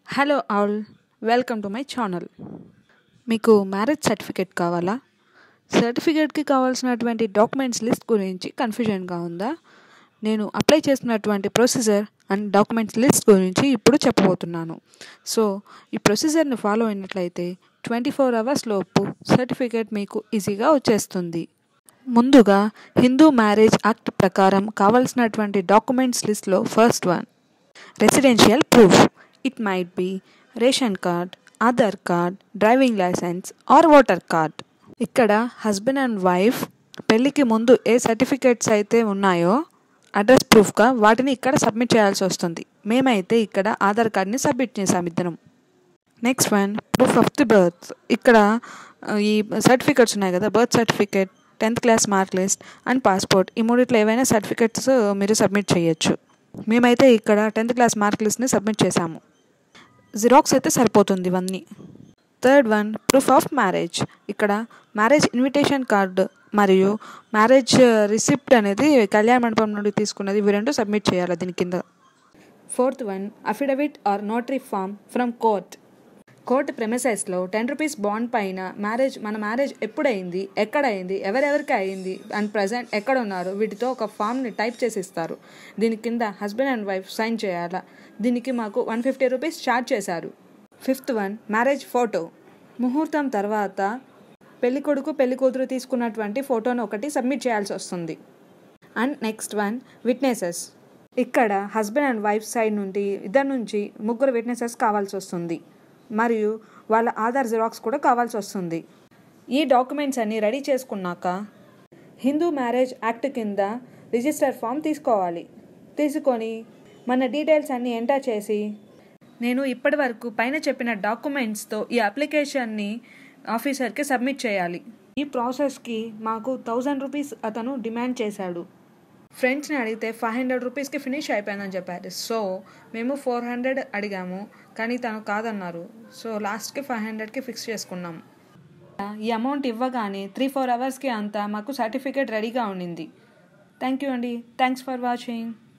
hello all welcome to my channel మీకు marriage certificate కావాలా సర్టిఫికేట్కి కావాల్సినటువంటి డాక్యుమెంట్స్ లిస్ట్ గురించి కన్ఫ్యూజన్గా ఉందా నేను అప్లై చేస్తున్నటువంటి ప్రొసీజర్ అండ్ డాక్యుమెంట్స్ లిస్ట్ గురించి ఇప్పుడు చెప్పబోతున్నాను సో ఈ ప్రొసీజర్ని ఫాలో అయినట్లయితే ట్వంటీ ఫోర్ అవర్స్ లోపు సర్టిఫికేట్ మీకు ఈజీగా వచ్చేస్తుంది ముందుగా హిందూ మ్యారేజ్ యాక్ట్ ప్రకారం కావాల్సినటువంటి డాక్యుమెంట్స్ లిస్ట్లో first one residential proof it might be ration card Aadhaar card driving license or voter card ఇక్కడ హస్బెండ్ అండ్ వైఫ్ పెళ్ళికి ముందు ఏ సర్టిఫికేట్స్ అయితే ఉన్నాయో అడ్రస్ ప్రూఫ్గా వాటిని ఇక్కడ సబ్మిట్ చేయాల్సి వస్తుంది మేమైతే ఇక్కడ ఆధార్ కార్డ్ని సబ్మిట్ చేసాం ఇద్దరం next one proof of the birth ఇక్కడ ఆ, ఈ సర్టిఫికేట్స్ ఉన్నాయి కదా birth certificate tenth class mark list and passport ఈ మూడిట్లో ఏవైనా సర్టిఫికేట్స్ మీరు సబ్మిట్ చేయొచ్చు మేమైతే ఇక్కడ టెన్త్ క్లాస్ మార్క్ లిస్ట్ని సబ్మిట్ చేశాము జిరాక్స్ అయితే సరిపోతుంది ఇవన్నీ third one proof of marriage ఇక్కడ మ్యారేజ్ ఇన్విటేషన్ కార్డు మరియు మ్యారేజ్ రిసిప్ట్ అనేది కళ్యాణ మండపం నుండి తీసుకున్నది ఇవి రెండు సబ్మిట్ చేయాలి దీని కింద fourth one affidavit or notary form from court court ప్రెమిసెస్లో టెన్ రూపీస్ బాండ్ పైన మ్యారేజ్ మన మ్యారేజ్ ఎప్పుడైంది ఎక్కడైంది ఎవరెవరికి అయింది అండ్ ప్రజెంట్ ఎక్కడ ఉన్నారు వీటితో ఒక ఫామ్ని టైప్ చేసి ఇస్తారు దీని కింద హస్బెండ్ అండ్ వైఫ్ సైన్ చేయాలా దీనికి మాకు వన్ ఫిఫ్టీ రూపీస్ ఛార్జ్ చేశారు ఫిఫ్త్ వన్ మ్యారేజ్ ఫోటో ముహూర్తం తర్వాత పెళ్లి కొడుకు పెళ్లి కూతురు తీసుకున్నటువంటి ఫోటోను ఒకటి సబ్మిట్ చేయాల్సి వస్తుంది అండ్ నెక్స్ట్ వన్ విట్నెసెస్ ఇక్కడ హస్బెండ్ అండ్ వైఫ్ సైడ్ నుండి ఇద్దరు నుంచి ముగ్గురు విట్నెసెస్ కావాల్సి వస్తుంది మరియు వాళ్ళ ఆధార్ జిరాక్స్ కూడా కావాల్సి వస్తుంది ఈ డాక్యుమెంట్స్ అన్ని రెడీ చేసుకున్నాక హిందూ మ్యారేజ్ యాక్ట్ కింద రిజిస్టర్ ఫామ్ తీసుకోవాలి తీసుకొని మన డీటెయిల్స్ అన్నీ ఎంటర్ చేసి నేను ఇప్పటి వరకు పైన చెప్పిన డాక్యుమెంట్స్తో ఈ అప్లికేషన్ని ఆఫీసర్కి సబ్మిట్ చేయాలి ఈ ప్రాసెస్కి మాకు థౌజండ్ రూపీస్ అతను డిమాండ్ చేశాడు ఫ్రెండ్స్ని అడిగితే ఫైవ్ హండ్రెడ్ రూపీస్కి ఫినిష్ అయిపోయిందని చెప్పారు సో మేము ఫోర్ హండ్రెడ్ అడిగాము కానీ తను కాదన్నారు సో లాస్ట్కి ఫైవ్ హండ్రెడ్కి ఫిక్స్ చేసుకున్నాం ఈ అమౌంట్ ఇవ్వగానే త్రీ ఫోర్ అవర్స్కి అంతా మాకు సర్టిఫికేట్ రెడీగా ఉండింది థ్యాంక్ యూ అండి థ్యాంక్స్ ఫర్ వాచింగ్